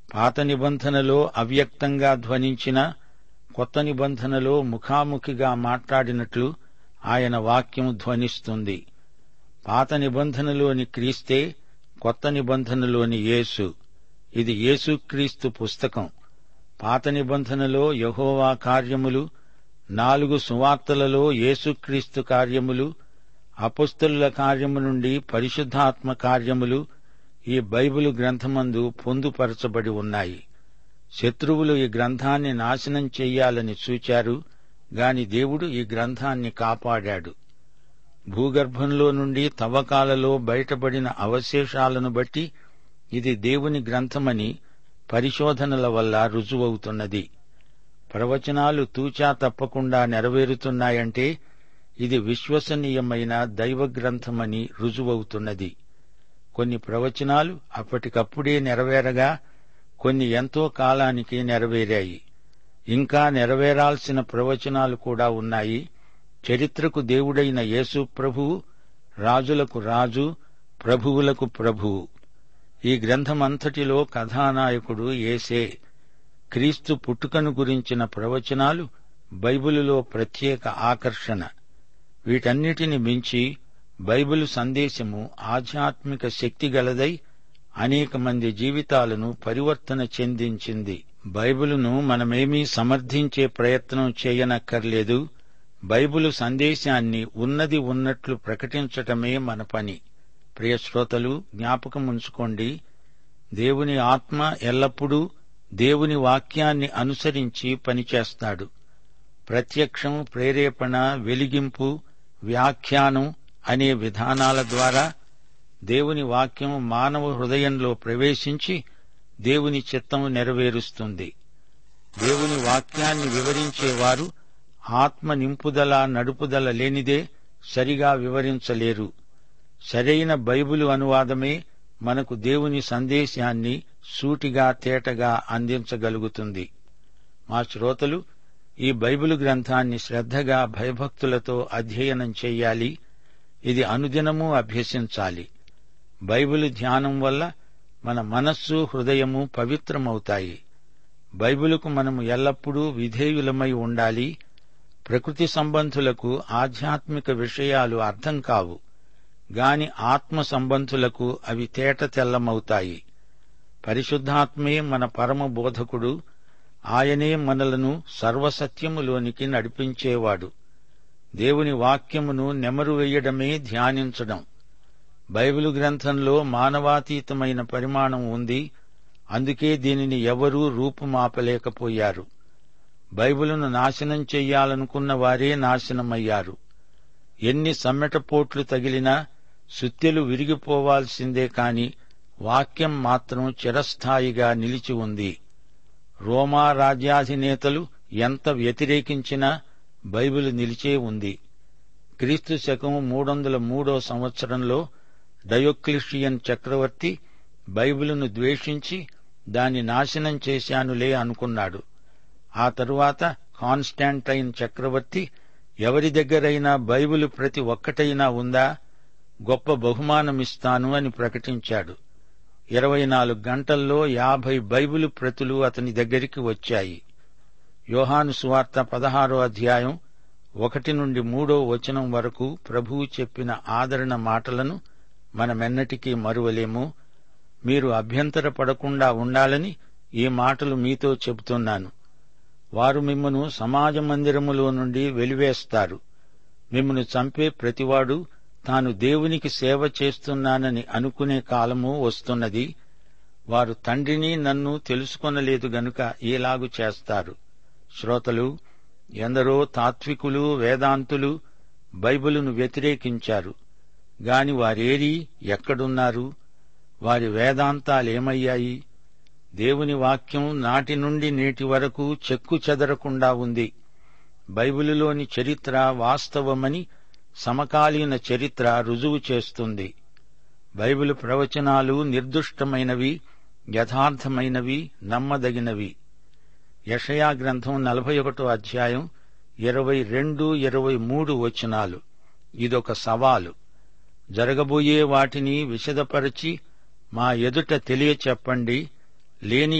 పాత నిబంధనలో అవ్యక్తంగా ధ్వనించిన కొత్త నిబంధనలో ముఖాముఖిగా మాట్లాడినట్లు ఆయన వాక్యం ధ్వనిస్తుంది పాత నిబంధనలోని క్రీస్తే కొత్త నిబంధనలోని యేసు ఇది యేసుక్రీస్తు పుస్తకం పాత నిబంధనలో యహోవా కార్యములు నాలుగు సువార్తలలో యేసుక్రీస్తు కార్యములు అపుస్తలుల కార్యము నుండి పరిశుద్ధాత్మ కార్యములు ఈ బైబిలు గ్రంథమందు పొందుపరచబడి ఉన్నాయి శత్రువులు ఈ గ్రంథాన్ని నాశనం చెయ్యాలని చూచారు గాని దేవుడు ఈ గ్రంథాన్ని కాపాడాడు భూగర్భంలో నుండి తవ్వకాలలో బయటపడిన అవశేషాలను బట్టి ఇది దేవుని గ్రంథమని పరిశోధనల వల్ల రుజువవుతున్నది ప్రవచనాలు తూచా తప్పకుండా నెరవేరుతున్నాయంటే ఇది విశ్వసనీయమైన దైవ గ్రంథమని రుజువవుతున్నది కొన్ని ప్రవచనాలు అప్పటికప్పుడే నెరవేరగా కొన్ని ఎంతో కాలానికి నెరవేరాయి ఇంకా నెరవేరాల్సిన ప్రవచనాలు కూడా ఉన్నాయి చరిత్రకు దేవుడైన యేసు ప్రభువు రాజులకు రాజు ప్రభువులకు ప్రభువు ఈ గ్రంథమంతటిలో కథానాయకుడు ఏసే క్రీస్తు పుట్టుకను గురించిన ప్రవచనాలు బైబిలులో ప్రత్యేక ఆకర్షణ వీటన్నిటిని మించి బైబిలు సందేశము ఆధ్యాత్మిక శక్తి గలదై అనేక మంది జీవితాలను పరివర్తన చెందించింది బైబిలును మనమేమీ సమర్థించే ప్రయత్నం చేయనక్కర్లేదు బైబిలు సందేశాన్ని ఉన్నది ఉన్నట్లు ప్రకటించటమే మన పని ప్రియ శ్రోతలు జ్ఞాపకం ఉంచుకోండి దేవుని ఆత్మ ఎల్లప్పుడూ దేవుని వాక్యాన్ని అనుసరించి పనిచేస్తాడు ప్రత్యక్షం ప్రేరేపణ వెలిగింపు వ్యాఖ్యానం అనే విధానాల ద్వారా దేవుని వాక్యం మానవ హృదయంలో ప్రవేశించి దేవుని చిత్తం నెరవేరుస్తుంది దేవుని వాక్యాన్ని వివరించేవారు ఆత్మ నింపుదల నడుపుదల లేనిదే సరిగా వివరించలేరు సరైన బైబిలు అనువాదమే మనకు దేవుని సందేశాన్ని సూటిగా తేటగా అందించగలుగుతుంది మా శ్రోతలు ఈ బైబిలు గ్రంథాన్ని శ్రద్ధగా భయభక్తులతో అధ్యయనం చెయ్యాలి ఇది అనుదినము అభ్యసించాలి బైబిలు ధ్యానం వల్ల మన మనస్సు హృదయము పవిత్రమవుతాయి బైబిలుకు మనము ఎల్లప్పుడూ విధేయులమై ఉండాలి ప్రకృతి సంబంధులకు ఆధ్యాత్మిక విషయాలు అర్థం కావు గాని ఆత్మ సంబంధులకు అవి తేట తెల్లమవుతాయి పరిశుద్ధాత్మే మన పరమ బోధకుడు ఆయనే మనలను సర్వసత్యములోనికి నడిపించేవాడు దేవుని వాక్యమును నెమరు వేయడమే ధ్యానించడం బైబిలు గ్రంథంలో మానవాతీతమైన పరిమాణం ఉంది అందుకే దీనిని ఎవరూ రూపుమాపలేకపోయారు బైబిలును నాశనం చెయ్యాలనుకున్న వారే నాశనమయ్యారు ఎన్ని సమ్మెటపోట్లు తగిలినా సుత్తెలు విరిగిపోవాల్సిందే కాని వాక్యం మాత్రం చిరస్థాయిగా నిలిచి ఉంది రోమా రాజ్యాధినేతలు ఎంత వ్యతిరేకించినా బైబిల్ నిలిచే ఉంది క్రీస్తు శకం మూడొందల మూడో సంవత్సరంలో డయోక్లిషియన్ చక్రవర్తి బైబిలును ద్వేషించి దాన్ని నాశనం చేశానులే అనుకున్నాడు ఆ తరువాత కాన్స్టాంటైన్ చక్రవర్తి ఎవరి దగ్గరైనా బైబిలు ప్రతి ఒక్కటైనా ఉందా గొప్ప బహుమానమిస్తాను అని ప్రకటించాడు ఇరవై నాలుగు గంటల్లో యాభై బైబిలు ప్రతులు అతని దగ్గరికి వచ్చాయి యోహాను సువార్త పదహారో అధ్యాయం ఒకటి నుండి మూడో వచనం వరకు ప్రభువు చెప్పిన ఆదరణ మాటలను మనమెన్నటికీ మరువలేము మీరు అభ్యంతర పడకుండా ఉండాలని ఈ మాటలు మీతో చెబుతున్నాను వారు మిమ్మను సమాజ మందిరములో నుండి వెలివేస్తారు మిమ్మను చంపే ప్రతివాడు తాను దేవునికి సేవ చేస్తున్నానని అనుకునే కాలము వస్తున్నది వారు తండ్రిని నన్ను తెలుసుకొనలేదు గనుక ఈలాగు చేస్తారు శ్రోతలు ఎందరో తాత్వికులు వేదాంతులు బైబిలును వ్యతిరేకించారు గాని వారేరి ఎక్కడున్నారు వారి వేదాంతాలేమయ్యాయి దేవుని వాక్యం నాటి నుండి నేటి వరకు చెక్కు చెదరకుండా ఉంది బైబిలులోని చరిత్ర వాస్తవమని సమకాలీన చరిత్ర రుజువు చేస్తుంది బైబిలు ప్రవచనాలు నిర్దుష్టమైనవి యథార్థమైనవి నమ్మదగినవి యషయా గ్రంథం నలభై ఒకటో అధ్యాయం ఇరవై రెండు ఇరవై మూడు వచనాలు ఇదొక సవాలు జరగబోయే వాటిని విశదపరచి మా ఎదుట తెలియచెప్పండి లేని